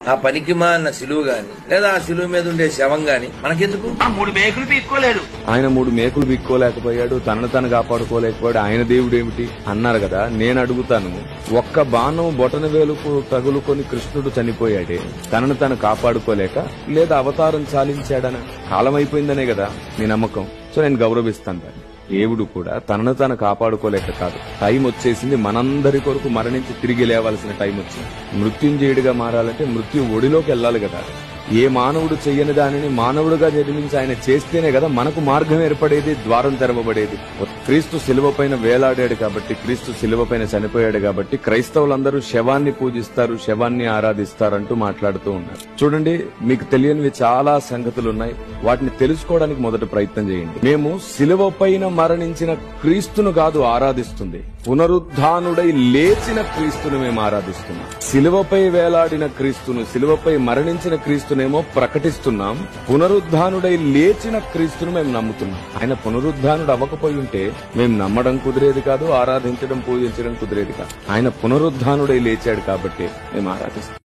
ఆ పనికి మాలిన సిలువు గాని లేదా ఆ సిలువు మీద ఉండే శవం గాని మనకెందుకు మూడు మేకులు పీక్కోలేడు ఆయన మూడు మేకులు బిక్కోలేకపోయాడు తనను తను కాపాడుకోలేకపోయాడు ఆయన దేవుడు ఏమిటి అన్నారు కదా నేను అడుగుతాను ఒక్క బాణం బొటన వేలుకు తగులుకొని కృష్ణుడు చనిపోయాడే తనను తను కాపాడుకోలేక లేదా అవతారం చాలించాడన కాలం అయిపోయిందనే కదా నీ నమ్మకం సో నేను గౌరవిస్తాను దాన్ని దేవుడు కూడా తనను తాను కాపాడుకోలేక కాదు టైం వచ్చేసింది మనందరి కొరకు మరణించి తిరిగి లేవాల్సిన టైం వచ్చింది మృత్యుంజయుడిగా మారాలంటే మృత్యు ఒడిలోకి వెళ్ళాలి కదా ఏ మానవుడు చెయ్యని దానిని మానవుడుగా నిర్మించి ఆయన చేస్తేనే కదా మనకు మార్గం ఏర్పడేది ద్వారం తెరవబడేది క్రీస్తు శిలువ పైన వేలాడాడు కాబట్టి క్రీస్తు శిలువ పైన చనిపోయాడు కాబట్టి క్రైస్తవులందరూ శవాన్ని పూజిస్తారు శవాన్ని ఆరాధిస్తారంటూ మాట్లాడుతూ ఉన్నారు చూడండి మీకు తెలియనివి చాలా సంగతులు ఉన్నాయి వాటిని తెలుసుకోవడానికి మొదట ప్రయత్నం చేయండి మేము శిలువ పైన మరణించిన క్రీస్తును కాదు ఆరాధిస్తుంది పునరుద్ధానుడై లేచిన క్రీస్తును మేము ఆరాధిస్తున్నాం శిలువపై వేలాడిన క్రీస్తును శిలువపై మరణించిన క్రీస్తునేమో ప్రకటిస్తున్నాం పునరుద్ధానుడై లేచిన క్రీస్తును మేము నమ్ముతున్నాం ఆయన పునరుద్ధానుడు అవ్వకపోయి ఉంటే మేము నమ్మడం కుదిరేది కాదు ఆరాధించడం పూజించడం కుదిరేది కాదు ఆయన పునరుద్ధానుడై లేచాడు కాబట్టి మేము ఆరాధిస్తాం